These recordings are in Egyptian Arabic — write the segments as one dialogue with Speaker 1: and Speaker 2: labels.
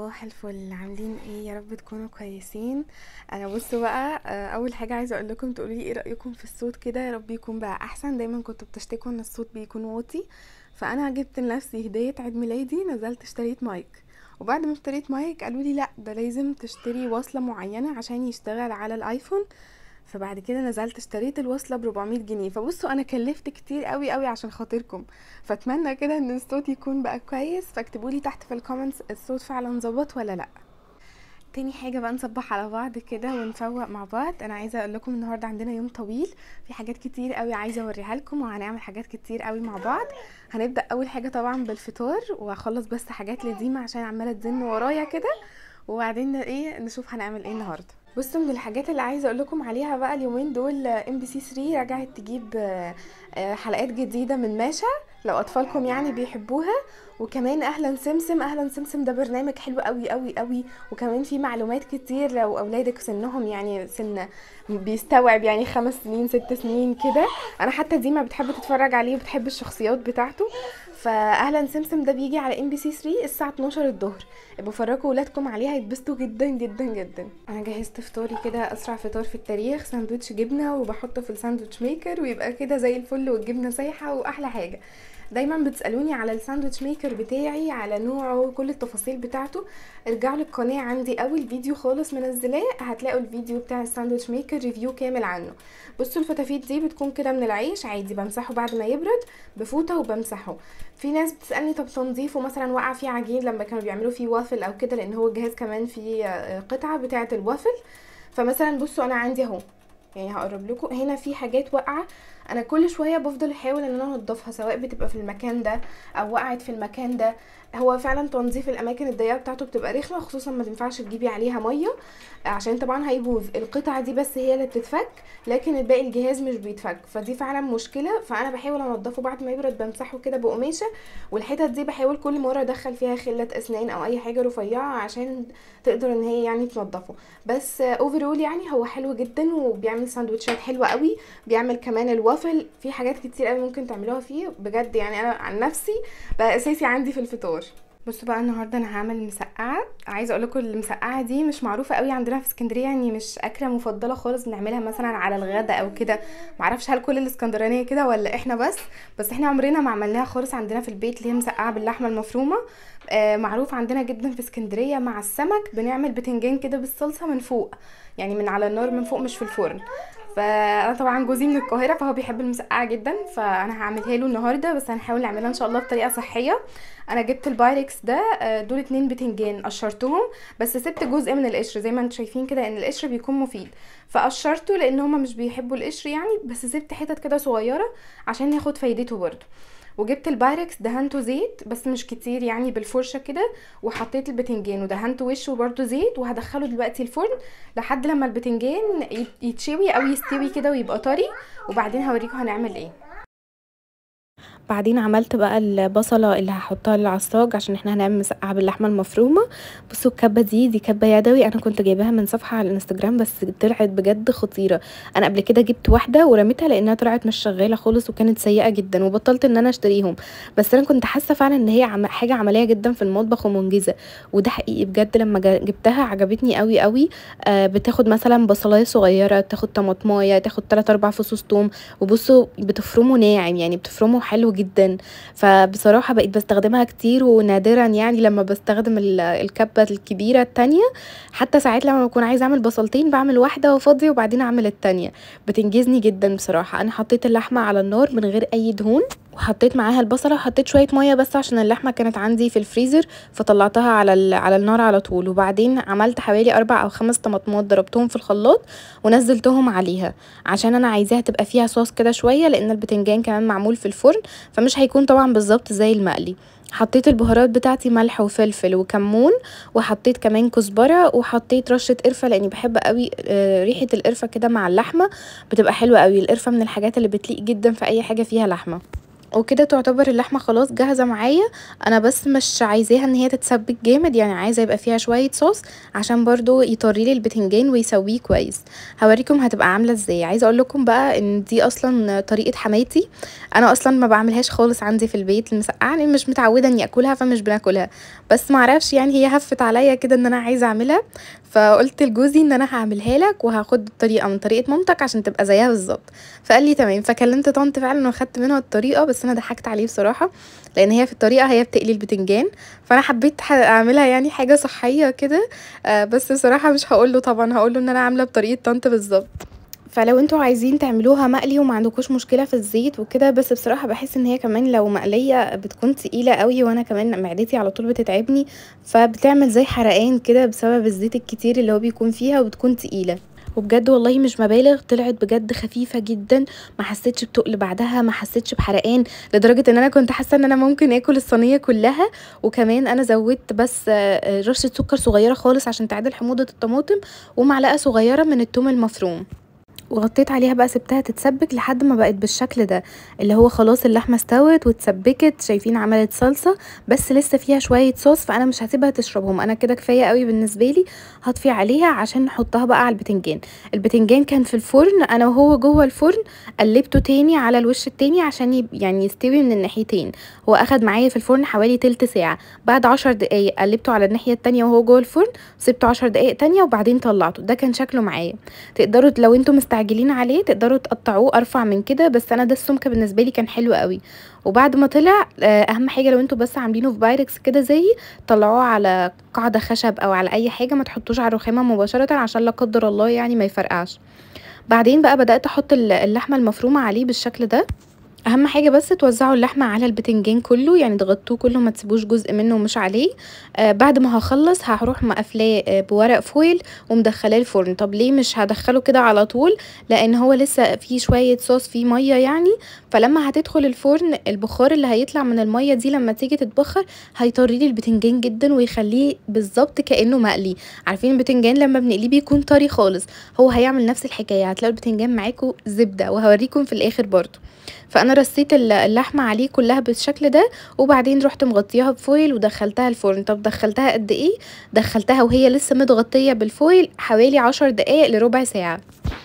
Speaker 1: صباح الفل عاملين ايه يا رب تكونوا كويسين انا بصوا بقى آه، اول حاجه عايزه اقول لكم تقولوا لي ايه رايكم في الصوت كده يا رب يكون بقى احسن دايما كنتوا بتشتكوا ان الصوت بيكون واطي فانا جبت لنفسي هديه عيد ميلادي نزلت اشتريت مايك وبعد ما اشتريت مايك قالوا لي لا ده لازم تشتري وصله معينه عشان يشتغل على الايفون فبعد كده نزلت اشتريت الوصله ب 400 جنيه فبصوا انا كلفت كتير قوي قوي عشان خاطركم فاتمنى كده ان الصوت يكون بقى كويس فاكتبوا لي تحت في الكومنتس الصوت فعلا ظبط ولا لا تاني حاجة بقى نصبح على بعض كده ونفوق مع بعض انا عايزة اقول لكم النهاردة عندنا يوم طويل في حاجات كتير قوي عايزة اوريها لكم وهنعمل حاجات كتير قوي مع بعض هنبدأ اول حاجة طبعا بالفطار واخلص بس حاجات لديما عشان عمالة تزن ورايا كده وبعدين ايه نشوف هنعمل ايه النهارده بصوا من الحاجات اللي عايزه اقول لكم عليها بقى اليومين دول ام بي سي 3 رجعت تجيب آه، آه، حلقات جديده من ماشا لو اطفالكم يعني بيحبوها وكمان اهلا سمسم اهلا سمسم ده برنامج حلو قوي قوي قوي وكمان فيه معلومات كتير لو اولادك سنهم يعني سن بيستوعب يعني خمس سنين ست سنين كده انا حتى ديما بتحب تتفرج عليه وبتحب الشخصيات بتاعته فاهلا سمسم ده بيجي على ام بي سي 3 الساعه 12 الظهر ابقوا فرجوا ولادكم عليه هيتبسطوا جدا جدا جدا انا جهزت فطاري كده اسرع فطار في التاريخ ساندوتش جبنه وبحطه في الساندوتش ميكر ويبقى كده زي الفل والجبنه سايحه واحلى حاجه دايما بتسالوني على الساندوتش ميكر بتاعي على نوعه وكل التفاصيل بتاعته ارجعوا للقناه عندي اول فيديو خالص منزلاه هتلاقوا الفيديو بتاع الساندوتش ميكر ريفيو كامل عنه بصوا الفتافيت دي بتكون كده من العيش عادي بمسحه بعد ما يبرد بفوطه وبمسحه في ناس بتسالني طب تنظيفه مثلا وقع فيه عجين لما كانوا بيعملوا فيه وافل او كده لان هو الجهاز كمان فيه آه، قطعه بتاعه الوافل فمثلا بصوا انا عندي اهو يعني هقرب لكم هنا في حاجات واقعه انا كل شويه بفضل احاول ان انا انضفها سواء بتبقى في المكان ده او وقعت في المكان ده هو فعلا تنظيف الاماكن الضيقه بتاعته بتبقى رخمه خصوصا ما تنفعش تجيبي عليها ميه عشان طبعا هيبوظ القطعه دي بس هي اللي بتتفك لكن الباقي الجهاز مش بيتفك فدي فعلا مشكله فانا بحاول انضفه بعد ما يبرد بمسحه كده بقماشه والحتت دي بحاول كل مره ادخل فيها خله اسنان او اي حاجه رفيعه عشان تقدر ان هي يعني تنضفه بس اوفرول يعني هو حلو جدا وبيعمل ساندوتشات حلوه قوي بيعمل كمان الوافل في حاجات كتير قوي ممكن تعملوها فيه بجد يعني انا عن نفسي بقى اساسي عندي في الفطار بصوا بقى النهارده انا هعمل مسقعه عايزه اقول لكم المسقعه دي مش معروفه قوي عندنا في اسكندريه يعني مش اكله مفضله خالص بنعملها مثلا على الغداء او كده معرفش هل كل الاسكندرانيه كده ولا احنا بس بس احنا عمرنا ما عملناها خالص عندنا في البيت اللي هي مسقعه باللحمه المفرومه آه معروف عندنا جدا في اسكندريه مع السمك بنعمل بتنجان كده بالصلصه من فوق يعني من على النار من فوق مش في الفرن فانا طبعا جوزي من القاهره فهو بيحب المسقعه جدا فانا هعملها له النهارده بس هنحاول نعملها ان شاء الله بطريقه صحيه انا جبت البايركس ده آه، دول اتنين بتنجان قشرتهم بس سبت جزء من القشر زي ما انتم شايفين كده ان القشر بيكون مفيد فقشرته لان هما مش بيحبوا القشر يعني بس سبت حتت كده صغيره عشان ياخد فايدته برضه وجبت البايركس دهنته زيت بس مش كتير يعني بالفرشه كده وحطيت البتنجان ودهنته وشه برضه زيت وهدخله دلوقتي الفرن لحد لما البتنجان يت- يتشوي او يستوي كده ويبقى طري وبعدين هوريكم هنعمل ايه بعدين عملت بقى البصلة اللي هحطها للعصاج عشان احنا هنعمل مسقعة باللحمة المفرومة بصوا الكبة دي دي كبة يدوي انا كنت جايباها من صفحة على الانستجرام بس طلعت بجد خطيرة انا قبل كده جبت واحدة ورميتها لانها طلعت مش شغالة خالص وكانت سيئة جدا وبطلت ان انا اشتريهم بس انا كنت حاسة فعلا ان هي عم حاجة عملية جدا في المطبخ ومنجزة وده حقيقي بجد لما جا- جبتها عجبتني قوي قوي آه بتاخد مثلا بصلاية صغيرة تاخد طماطماية تاخد 3 4 فصوص توم وبصوا بتفرمه ناعم يعني بتفرمه حلو جدا فبصراحة بقيت بستخدمها كتير ونادرا يعني لما بستخدم ال- الكبة الكبيرة التانية حتى ساعات لما بكون عايزة اعمل بصلتين بعمل واحدة وفاضية وبعدين اعمل التانية بتنجزني جدا بصراحة انا حطيت اللحمة على النار من غير اي دهون وحطيت معاها البصله وحطيت شويه ميه بس عشان اللحمه كانت عندي في الفريزر فطلعتها على ال- على النار على طول وبعدين عملت حوالي اربع او خمس طماطمات ضربتهم في الخلاط ونزلتهم عليها عشان انا عايزاها تبقى فيها صوص كده شويه لان البتنجان كمان معمول في الفرن فمش هيكون طبعا بالظبط زي المقلي حطيت البهارات بتاعتي ملح وفلفل وكمون وحطيت كمان كزبره وحطيت رشه قرفه لاني بحب قوي آه، ريحه القرفه كده مع اللحمه بتبقى حلوه قوي القرفه من الحاجات اللي بتليق جدا في اي حاجه فيها لحمه وكده تعتبر اللحمة خلاص جاهزة معايا انا بس مش عايزاها ان هي تتسبك جامد يعني عايزة يبقى فيها شوية صوص عشان برضو يطريلي البتنجان ويسويه كويس هوريكم هتبقى عاملة ازاي عايزة اقول لكم بقى ان دي اصلا طريقة حماتي انا اصلا ما بعملهاش خالص عندي في البيت المسقعة يعني مش متعودة اني اكلها فمش بناكلها بس معرفش يعني هي هفت عليا كده ان انا عايزة اعملها فقلت لجوزي ان انا هعملها لك وهاخد الطريقه من طريقه مامتك عشان تبقى زيها بالظبط فقال لي تمام فكلمت طنط فعلا واخدت منها الطريقه بس انا ضحكت عليه بصراحه لان هي في الطريقه هي بتقلي البتنجان فانا حبيت اعملها يعني حاجه صحيه كده آه بس بصراحه مش هقول له طبعا هقول له ان انا عامله بطريقه طنط بالظبط فلو انتوا عايزين تعملوها مقلي وما عندكوش مشكله في الزيت وكده بس بصراحه بحس ان هي كمان لو مقليه بتكون تقيله قوي وانا كمان معدتي على طول بتتعبني فبتعمل زي حرقان كده بسبب الزيت الكتير اللي هو بيكون فيها وبتكون تقيله وبجد والله مش مبالغ طلعت بجد خفيفه جدا ما حسيتش بتقل بعدها ما حسيتش بحرقان لدرجه ان انا كنت حاسه ان انا ممكن اكل الصينيه كلها وكمان انا زودت بس رشه سكر صغيره خالص عشان تعادل حموضه الطماطم ومعلقه صغيره من الثوم المفروم وغطيت عليها بقى سبتها تتسبك لحد ما بقت بالشكل ده اللي هو خلاص اللحمه استوت واتسبكت شايفين عملت صلصه بس لسه فيها شويه صوص فانا مش هسيبها تشربهم انا كده كفايه قوي بالنسبه لي هطفي عليها عشان نحطها بقى على البتنجان البتنجان كان في الفرن انا وهو جوه الفرن قلبته تاني على الوش التاني عشان يعني يستوي من الناحيتين هو اخد معايا في الفرن حوالي تلت ساعه بعد عشر دقايق قلبته على الناحيه التانية وهو جوه الفرن سبته عشر دقايق تانية وبعدين طلعته ده كان شكله معايا تقدروا لو انتم مستعجلين عليه تقدروا تقطعوه ارفع من كده بس انا ده السمك بالنسبه لي كان حلو قوي وبعد ما طلع اهم حاجه لو انتوا بس عاملينه في بايركس كده زي طلعوه على قاعده خشب او على اي حاجه ما تحطوش على الرخامه مباشره عشان لا قدر الله يعني ما يفرقعش بعدين بقى بدات احط اللحمه المفرومه عليه بالشكل ده اهم حاجه بس توزعوا اللحمه على البتنجان كله يعني تغطوه كله ما تسيبوش جزء منه مش عليه آه بعد ما هخلص هروح مقفلاه آه بورق فويل ومدخلاه الفرن طب ليه مش هدخله كده على طول لان هو لسه فيه شويه صوص فيه ميه يعني فلما هتدخل الفرن البخار اللي هيطلع من الميه دي لما تيجي تتبخر هيطري لي البتنجان جدا ويخليه بالظبط كانه مقلي عارفين البتنجان لما بنقليه بيكون طري خالص هو هيعمل نفس الحكايه هتلاقوا البتنجان معاكم زبده وهوريكم في الاخر برضو فانا رصيت اللحمه عليه كلها بالشكل ده وبعدين رحت مغطياها بفويل ودخلتها الفرن طب دخلتها قد ايه دخلتها وهي لسه متغطيه بالفويل حوالي عشر دقايق لربع ساعه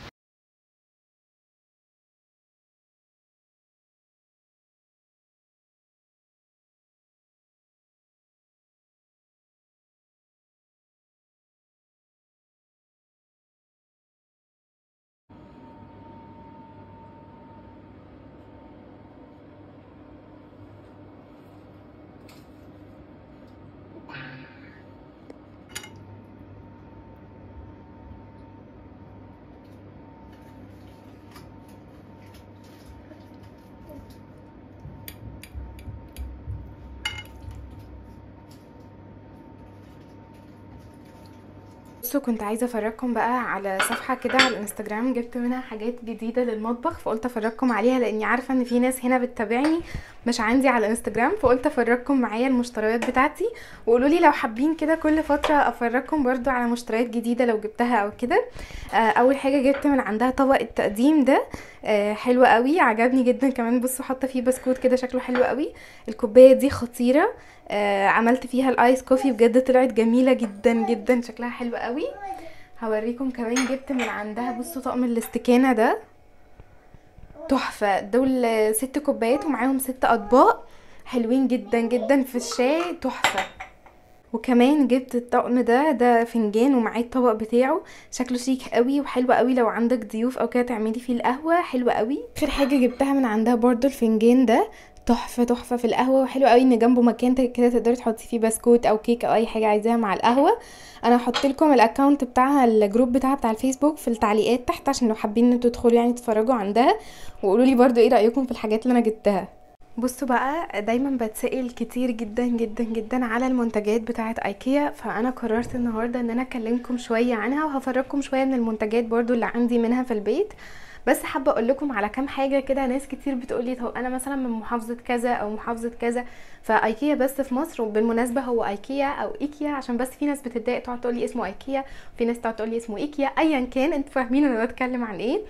Speaker 1: بصوا كنت عايزه افرجكم بقى على صفحه كده على الانستجرام جبت منها حاجات جديده للمطبخ فقلت افرجكم عليها لاني عارفه ان في ناس هنا بتتابعني مش عندي على الانستجرام فقلت افرجكم معايا المشتريات بتاعتي وقولوا لي لو حابين كده كل فتره افرجكم برضو على مشتريات جديده لو جبتها او كده آه اول حاجه جبت من عندها طبق التقديم ده آه حلو قوي عجبني جدا كمان بصوا حاطه فيه بسكوت كده شكله حلو قوي الكوبايه دي خطيره آه عملت فيها الايس كوفي بجد طلعت جميله جدا جدا شكلها حلو قوي هوريكم كمان جبت من عندها بصوا طقم الاستكانه ده تحفه دول ست كوبايات ومعاهم ست اطباق حلوين جدا جدا في الشاي تحفه وكمان جبت الطقم ده ده فنجان ومعاه الطبق بتاعه شكله شيك قوي وحلو قوي لو عندك ضيوف او كده تعملي فيه القهوه حلوه قوي اخر حاجه جبتها من عندها برضو الفنجان ده تحفه تحفه في القهوه وحلو قوي ان جنبه مكان كده تقدري تحطي فيه بسكوت او كيك او اي حاجه عايزاها مع القهوه انا هحط لكم الاكونت بتاعها الجروب بتاعها بتاع الفيسبوك في التعليقات تحت عشان لو حابين ان انتوا تدخلوا يعني تتفرجوا عندها وقولوا لي برده ايه رايكم في الحاجات اللي انا جبتها بصوا بقى دايما بتسأل كتير جدا جدا جدا على المنتجات بتاعه ايكيا فانا قررت النهارده ان انا اكلمكم شويه عنها وهفرجكم شويه من المنتجات برضو اللي عندي منها في البيت بس حابه اقول لكم على كام حاجه كده ناس كتير بتقولي طب انا مثلا من محافظه كذا او محافظه كذا فايكيا بس في مصر وبالمناسبه هو ايكيا او ايكيا عشان بس في ناس بتتضايق تقعد تقول لي اسمه ايكيا وفي ناس تقعد تقول لي اسمه ايكيا ايا كان انتوا فاهمين انا بتكلم عن ايه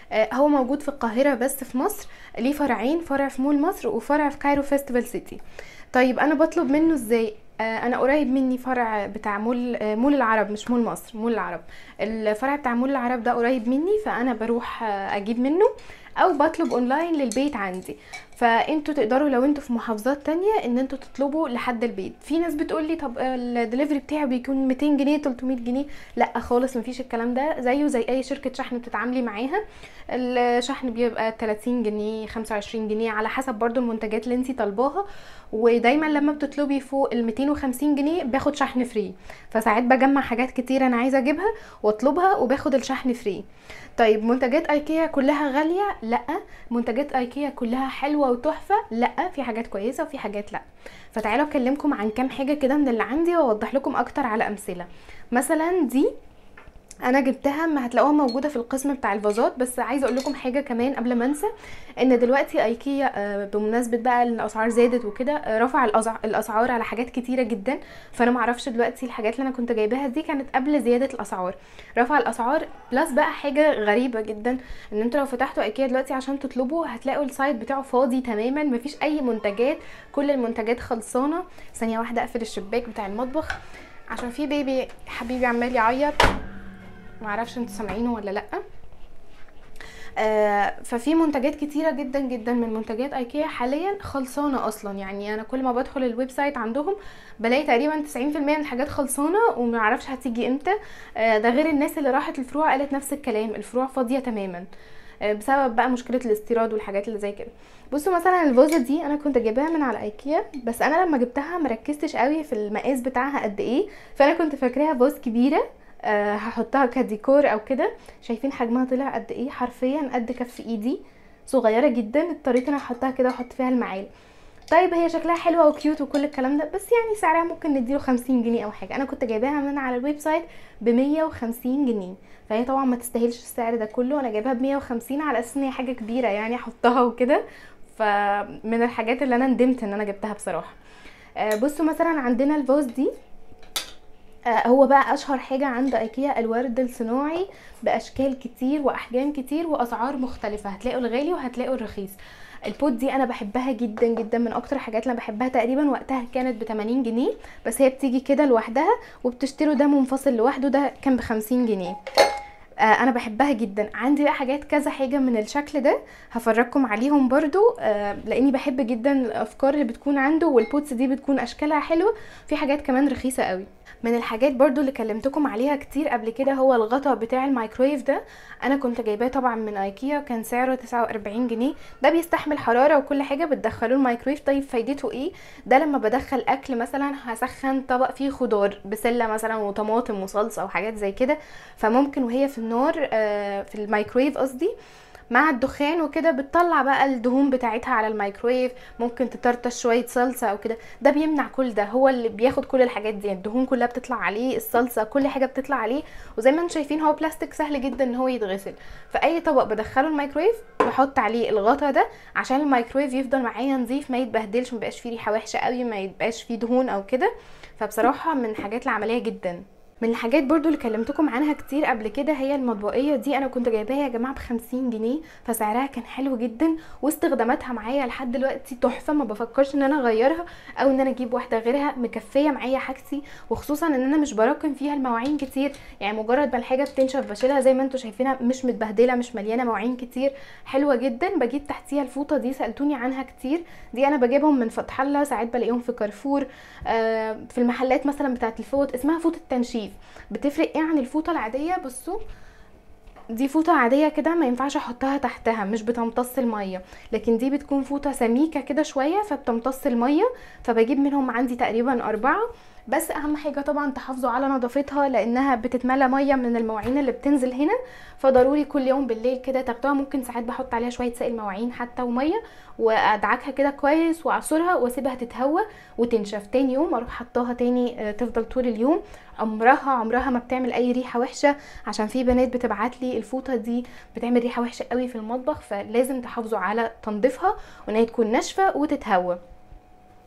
Speaker 1: آه، هو موجود في القاهره بس في مصر ليه فرعين فرع في مول مصر وفرع في كايرو فيستيفال سيتي طيب انا بطلب منه ازاي آه، انا قريب مني فرع بتاع مول آه، مول العرب مش مول مصر مول العرب الفرع بتاع مول العرب ده قريب مني فانا بروح آه، اجيب منه او بطلب اونلاين للبيت عندي فانتوا تقدروا لو انتوا في محافظات تانية ان انتوا تطلبوا لحد البيت في ناس بتقول لي طب الدليفري بتاعي بيكون 200 جنيه 300 جنيه لا خالص مفيش الكلام ده زيه زي اي شركه شحن بتتعاملي معاها الشحن بيبقى 30 جنيه 25 جنيه على حسب برضو المنتجات اللي انتي طالباها ودايما لما بتطلبي فوق ال 250 جنيه باخد شحن فري فساعات بجمع حاجات كتير انا عايزه اجيبها واطلبها وباخد الشحن فري طيب منتجات ايكيا كلها غاليه لا منتجات ايكيا كلها حلوه وتحفه لا في حاجات كويسه وفي حاجات لا فتعالوا اكلمكم عن كام حاجه كده من اللي عندي واوضح لكم اكتر على امثله مثلا دي انا جبتها ما هتلاقوها موجوده في القسم بتاع الفازات بس عايزه اقول لكم حاجه كمان قبل ما انسى ان دلوقتي ايكيا آه، بمناسبه بقى ان الاسعار زادت وكده آه، رفع الأزع- الاسعار على حاجات كتيره جدا فانا ما اعرفش دلوقتي الحاجات اللي انا كنت جايباها دي كانت قبل زياده الاسعار رفع الاسعار بلس بقى حاجه غريبه جدا ان انتوا لو فتحتوا ايكيا دلوقتي عشان تطلبوا هتلاقوا السايت بتاعه فاضي تماما مفيش اي منتجات كل المنتجات خلصانه ثانيه واحده اقفل الشباك بتاع المطبخ عشان في بيبي حبيبي عمال يعيط معرفش انتوا سامعينه ولا لا آه ففي منتجات كتيرة جدا جدا من منتجات ايكيا حاليا خلصانة اصلا يعني انا كل ما بدخل الويب سايت عندهم بلاقي تقريبا 90% من الحاجات خلصانة ومعرفش هتيجي امتى آه ده غير الناس اللي راحت الفروع قالت نفس الكلام الفروع فاضية تماما آه بسبب بقى مشكلة الاستيراد والحاجات اللي زي كده بصوا مثلا الفازة دي انا كنت جايباها من على ايكيا بس انا لما جبتها مركزتش قوي في المقاس بتاعها قد ايه فانا كنت فاكراها فاز كبيرة أه هحطها كديكور او كده شايفين حجمها طلع قد ايه حرفيا قد كف ايدي صغيره جدا اضطريت انا احطها كده واحط فيها المعالق طيب هي شكلها حلوه وكيوت وكل الكلام ده بس يعني سعرها ممكن نديله 50 جنيه او حاجه انا كنت جايباها من على الويب سايت ب 150 جنيه فهي طبعا ما تستاهلش السعر ده كله انا جايباها ب 150 على اساس ان هي حاجه كبيره يعني احطها وكده فمن الحاجات اللي انا ندمت ان انا جبتها بصراحه آه، بصوا مثلا عندنا الفاز دي آه، هو بقى اشهر حاجه عند ايكيا الورد الصناعي باشكال كتير واحجام كتير واسعار مختلفه هتلاقوا الغالي وهتلاقوا الرخيص البوت دي انا بحبها جدا جدا من اكتر الحاجات اللي انا بحبها تقريبا وقتها كانت ب 80 جنيه بس هي بتيجي كده لوحدها وبتشتروا ده منفصل لوحده ده كان ب 50 جنيه آه انا بحبها جدا عندي بقى حاجات كذا حاجه من الشكل ده هفرجكم عليهم برضو آه لاني بحب جدا الافكار اللي بتكون عنده والبوتس دي بتكون اشكالها حلوه في حاجات كمان رخيصه قوي من الحاجات برضو اللي كلمتكم عليها كتير قبل كده هو الغطا بتاع الميكرويف ده انا كنت جايباه طبعا من ايكيا كان سعره 49 جنيه ده بيستحمل حراره وكل حاجه بتدخلوه الميكرويف طيب فايدته ايه ده لما بدخل اكل مثلا هسخن طبق فيه خضار بسله مثلا وطماطم وصلصه وحاجات زي كده فممكن وهي في النار آه، في الميكرويف قصدي مع الدخان وكده بتطلع بقى الدهون بتاعتها على الميكرويف ممكن تطرطش شويه صلصه او كده ده بيمنع كل ده هو اللي بياخد كل الحاجات دي الدهون كلها بتطلع عليه الصلصه كل حاجه بتطلع عليه وزي ما انتم شايفين هو بلاستيك سهل جدا ان هو يتغسل فاي طبق بدخله الميكرويف بحط عليه الغطا ده عشان الميكرويف يفضل معايا نظيف ما يتبهدلش ما يبقاش فيه ريحه وحشه قوي ما يبقاش فيه دهون او كده فبصراحه من الحاجات العمليه جدا من الحاجات برضو اللي كلمتكم عنها كتير قبل كده هي المطبقيه دي انا كنت جايباها يا جماعه ب 50 جنيه فسعرها كان حلو جدا واستخداماتها معايا لحد دلوقتي تحفه ما بفكرش ان انا اغيرها او ان انا اجيب واحده غيرها مكفيه معايا حاجتي وخصوصا ان انا مش براكم فيها المواعين كتير يعني مجرد ما الحاجه بتنشف بشيلها زي ما انتم شايفينها مش متبهدله مش مليانه مواعين كتير حلوه جدا بجيب تحتيها الفوطه دي سالتوني عنها كتير دي انا بجيبهم من فتح الله ساعات بلاقيهم في كارفور آه في المحلات مثلا بتاعه الفوط اسمها فوطه تنشيف بتفرق ايه عن الفوطه العاديه بصوا دي فوطة عادية كده ما ينفعش احطها تحتها مش بتمتص المية لكن دي بتكون فوطة سميكة كده شوية فبتمتص المية فبجيب منهم عندي تقريبا اربعة بس اهم حاجة طبعا تحافظوا على نظافتها لانها بتتملى مية من المواعين اللي بتنزل هنا فضروري كل يوم بالليل كده تاخدوها ممكن ساعات بحط عليها شوية سائل مواعين حتى ومية وادعكها كده كويس واعصرها واسيبها تتهوى وتنشف تاني يوم اروح حطاها تاني آه، تفضل طول اليوم عمرها عمرها ما بتعمل اي ريحه وحشه عشان في بنات بتبعت لي الفوطه دي بتعمل ريحه وحشه قوي في المطبخ فلازم تحافظوا على تنظيفها وان هي تكون ناشفه وتتهوى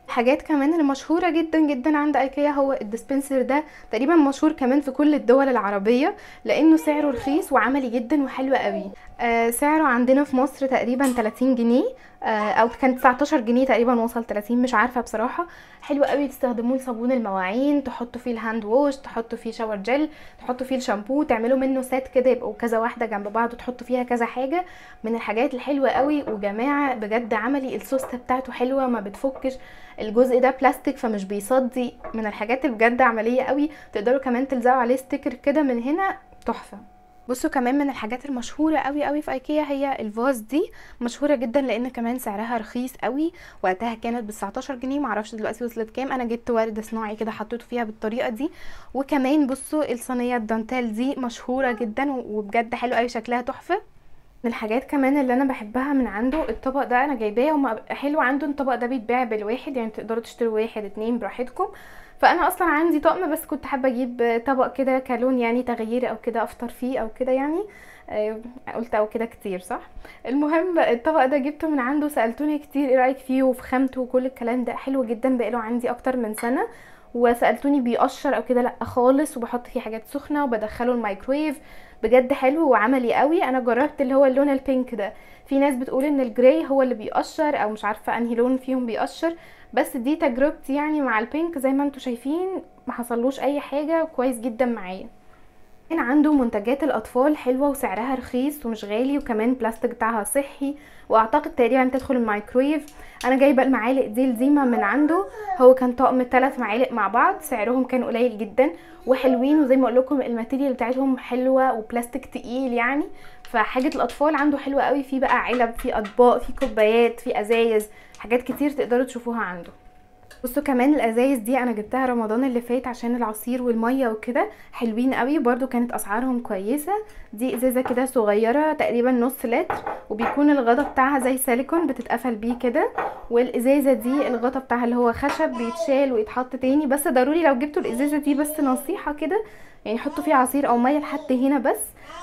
Speaker 1: حاجات كمان اللي مشهوره جدا جدا عند ايكيا هو الديسبنسر ده تقريبا مشهور كمان في كل الدول العربيه لانه سعره رخيص وعملي جدا وحلو قوي آه سعره عندنا في مصر تقريبا 30 جنيه آه او كان 19 جنيه تقريبا وصل 30 مش عارفه بصراحه حلو قوي تستخدموه لصابون المواعين تحطوا فيه الهاند ووش تحطوا فيه شاور جل تحطوا فيه الشامبو تعملوا منه سات كده يبقوا كذا واحده جنب بعض وتحطوا فيها كذا حاجه من الحاجات الحلوه قوي وجماعه بجد عملي السوسته بتاعته حلوه ما بتفكش الجزء ده بلاستيك فمش بيصدي من الحاجات اللي بجد عمليه قوي تقدروا كمان تلزقوا عليه ستيكر كده من هنا تحفه بصوا كمان من الحاجات المشهوره قوي قوي في ايكيا هي الفاز دي مشهوره جدا لان كمان سعرها رخيص قوي وقتها كانت ب 19 جنيه معرفش دلوقتي وصلت كام انا جبت ورد صناعي كده حطيته فيها بالطريقه دي وكمان بصوا الصينيه الدانتيل دي مشهوره جدا وبجد حلو قوي شكلها تحفه من الحاجات كمان اللي انا بحبها من عنده الطبق ده انا جايباه وما حلو عنده الطبق ده بيتباع بالواحد يعني تقدروا تشتروا واحد اتنين براحتكم فانا اصلا عندي طقم بس كنت حابه اجيب طبق كده كلون يعني تغيير او كده افطر فيه او كده يعني آه، قلت او كده كتير صح المهم الطبق ده جبته من عنده سالتوني كتير ايه رايك فيه وفي خامته وكل الكلام ده حلو جدا بقاله عندي اكتر من سنه وسالتوني بيقشر او كده لا خالص وبحط فيه حاجات سخنه وبدخله الميكرويف بجد حلو وعملي قوي انا جربت اللي هو اللون البينك ده في ناس بتقول ان الجراي هو اللي بيقشر او مش عارفه انهي لون فيهم بيقشر بس دي تجربتي يعني مع البينك زي ما انتم شايفين ما حصلوش اي حاجه كويس جدا معايا كان عنده منتجات الاطفال حلوه وسعرها رخيص ومش غالي وكمان بلاستيك بتاعها صحي واعتقد تقريبا تدخل الميكرويف انا جايبه المعالق دي لزيما من عنده هو كان طقم ثلاث معالق مع بعض سعرهم كان قليل جدا وحلوين وزي ما اقول لكم الماتيريال بتاعتهم حلوه وبلاستيك تقيل يعني فحاجه الاطفال عنده حلوه قوي في بقى علب في اطباق في كوبايات في ازايز حاجات كتير تقدروا تشوفوها عنده بصوا كمان الازايز دي انا جبتها رمضان اللي فات عشان العصير والميه وكده حلوين قوي برضو كانت اسعارهم كويسه دي ازازه كده صغيره تقريبا نص لتر وبيكون الغطا بتاعها زي سيليكون بتتقفل بيه كده والازازه دي الغطا بتاعها اللي هو خشب بيتشال ويتحط تاني بس ضروري لو جبتوا الازازه دي بس نصيحه كده يعني حطوا فيها عصير او ميه لحد هنا بس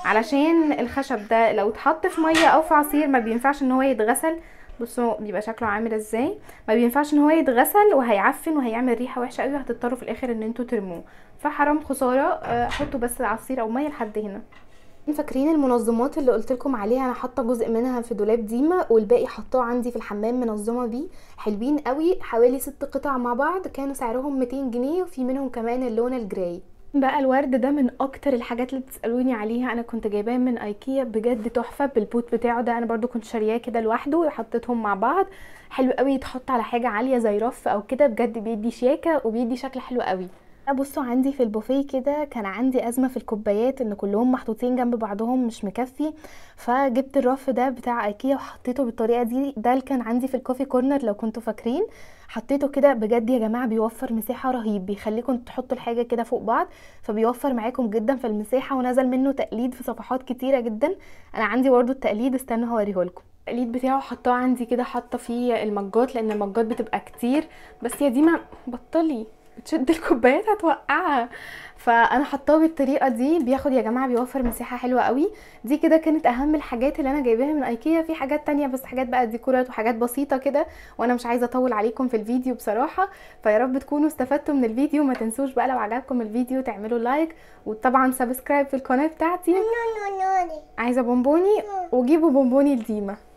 Speaker 1: علشان الخشب ده لو اتحط في ميه او في عصير ما بينفعش ان هو يتغسل بصوا بيبقى شكله عامل ازاي ما بينفعش ان هو يتغسل وهيعفن وهيعمل ريحه وحشه قوي هتضطروا في الاخر ان انتوا ترموه فحرام خساره آه، حطوا بس عصير او ميه لحد هنا فاكرين المنظمات اللي قلت لكم عليها انا حاطه جزء منها في دولاب ديما والباقي حطاه عندي في الحمام منظمه بيه حلوين قوي حوالي ست قطع مع بعض كانوا سعرهم 200 جنيه وفي منهم كمان اللون الجراي بقى الورد ده من اكتر الحاجات اللي بتسالوني عليها انا كنت جايباه من ايكيا بجد تحفه بالبوت بتاعه ده انا برضو كنت شارياه كده لوحده وحطيتهم مع بعض حلو قوي يتحط على حاجه عاليه زي رف او كده بجد بيدي شياكه وبيدي شكل حلو قوي بصوا عندي في البوفيه كده كان عندي ازمه في الكوبايات ان كلهم محطوطين جنب بعضهم مش مكفي فجبت الرف ده بتاع ايكيا وحطيته بالطريقه دي ده اللي كان عندي في الكوفي كورنر لو كنتوا فاكرين حطيته كده بجد يا جماعه بيوفر مساحه رهيب بيخليكم تحطوا الحاجه كده فوق بعض فبيوفر معاكم جدا في المساحه ونزل منه تقليد في صفحات كتيره جدا انا عندي برده التقليد استنوا هوريهولكم التقليد بتاعه حطاه عندي كده حاطه فيه المجات لان المجات بتبقى كتير بس يا ديما بطلي بتشد الكوبايات هتوقعها فانا حطاه بالطريقه دي بياخد يا جماعه بيوفر مساحه حلوه قوي دي كده كانت اهم الحاجات اللي انا جايباها من ايكيا في حاجات تانية بس حاجات بقى ديكورات وحاجات بسيطه كده وانا مش عايزه اطول عليكم في الفيديو بصراحه فيا رب تكونوا استفدتوا من الفيديو ما تنسوش بقى لو عجبكم الفيديو تعملوا لايك وطبعا سبسكرايب في القناه بتاعتي عايزه بونبوني وجيبوا بونبوني لديما